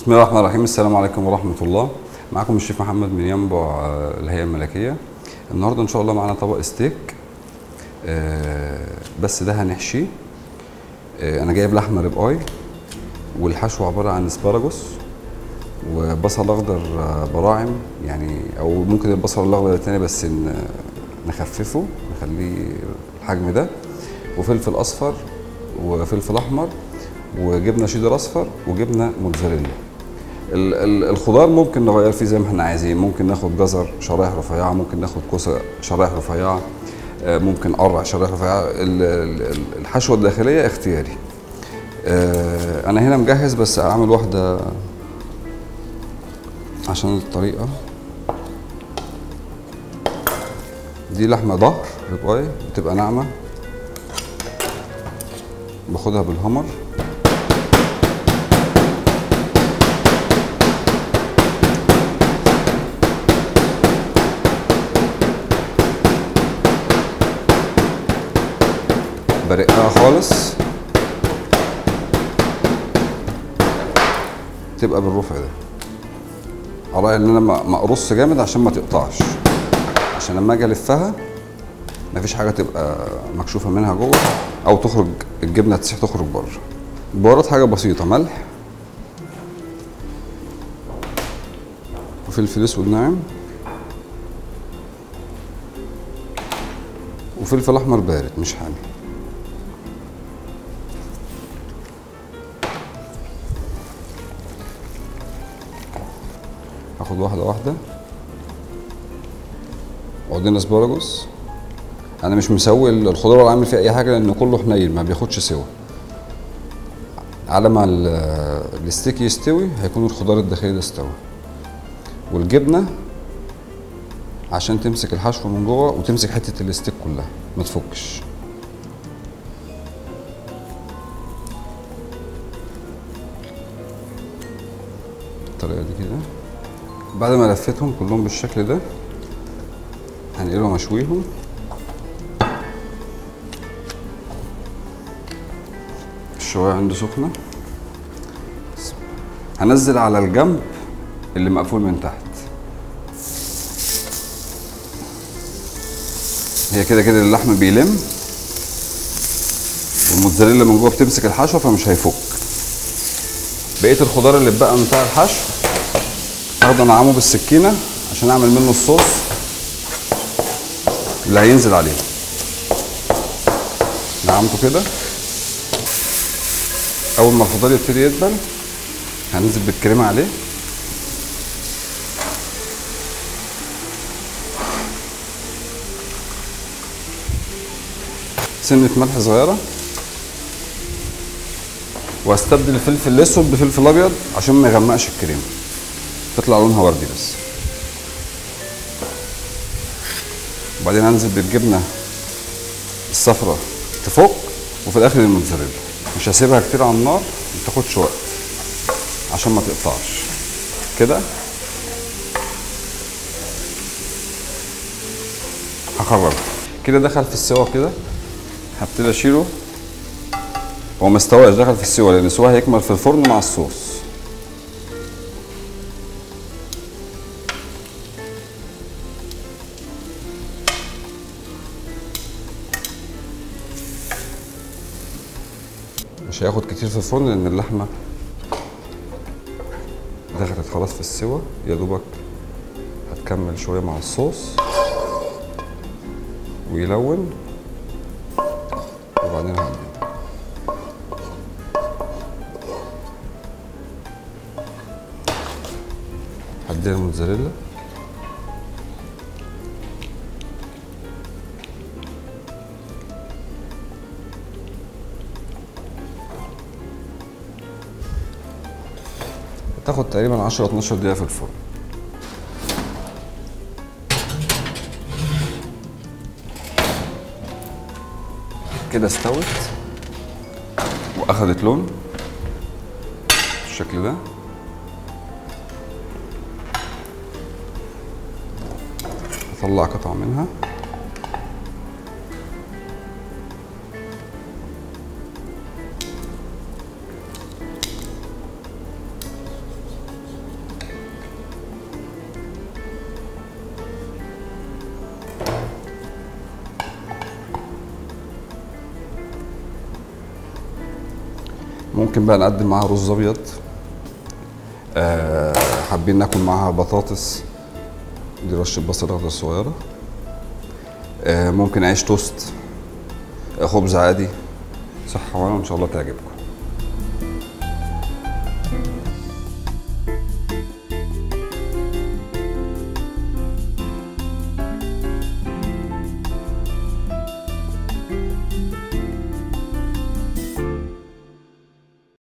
بسم الله الرحمن الرحيم السلام عليكم ورحمة الله معكم الشيف محمد من ينبع آه، الهيئة الملكية النهاردة إن شاء الله معانا طبق ستيك آه، بس ده هنحشيه آه، أنا جايب لحمة ريب آي والحشو عبارة عن اسباراجوس وبصل أخضر آه، براعم يعني أو ممكن البصل الأخضر التاني بس ن- نخففه نخليه الحجم ده وفلفل أصفر وفلفل أحمر وجبنة شيدر أصفر وجبنة موتزاريلا ال- ال- الخضار ممكن نغير فيه زي ما احنا عايزين ممكن ناخد جزر شرايح رفيعه ممكن ناخد كوسه شرايح رفيعه آه، ممكن قرع شرايح رفيعه ال- ال- ال- الحشوه الداخليه اختياري آه، انا هنا مجهز بس اعمل واحده عشان الطريقه دي لحمه ظهر ريباي بتبقى ناعمه باخدها بالهمر برقها خالص تبقى بالرفع ده اراعي ان انا ما ما اقرص جامد عشان ما تقطعش عشان لما اجي الفها مفيش حاجه تبقى مكشوفه منها جوه او تخرج الجبنه تسيح تخرج بره البهارات حاجه بسيطه ملح وفلفل اسود ناعم وفلفل احمر بارد مش حامي هاخد واحدة واحدة وبعدين اسبراجوس انا مش مسوي الخضار ولا عامل فيه اي حاجة لان كله حنين ما بياخدش سوا على ما ال- الستيك يستوي هيكون الخضار الداخلي ده استوى والجبنة عشان تمسك الحشو من جوه وتمسك حتة الستيك كلها ما تفكش بالطريقة دي كده بعد ما لفيتهم كلهم بالشكل ده هنقلهم اشويهم الشوايه عندي سخنه هنزل على الجنب اللي مقفول من تحت هي كده كده اللحم بيلم والموتزاريلا من جوه بتمسك الحشوه فمش هيفك بقيه الخضار اللي اتبقى من بتاع الحشو هاخده انعمه بالسكينه عشان اعمل منه الصوص اللي هينزل عليه نعمته كده اول ما الخضار يبتدي يدبل هننزل بالكريمه عليه سنه ملح صغيره واستبدل الفلفل الاسود بفلفل ابيض عشان ما يغمقش الكريمه تطلع لونها وردي بس وبعدين انزل بالجبنه الصفراء تفك وفي الاخر الموتزاريلا مش هسيبها كتير على النار ما تاخدش وقت عشان ما تقطعش كده هخرجه كده دخل في السوا كده هبتدي اشيله هو ما استواش دخل في السوا لان السوا هيكمل في الفرن مع الصوص مش هياخد كتير في الفرن لان اللحمه دخلت خلاص في السوا يا دوبك هتكمل شويه مع الصوص ويلون وبعدين هنقلب هديها الموتزاريلا تاخد تقريبا 10 12 دقيقة في الفرن كده استوت واخدت لون بالشكل ده اطلع قطع منها ممكن بقى نقدم معاها رز ابيض آه حابين ناكل معاها بطاطس دي رشه بصل اخضر صغيره آه ممكن عيش توست آه خبز عادي صحه وانا ان شاء الله تعجبكم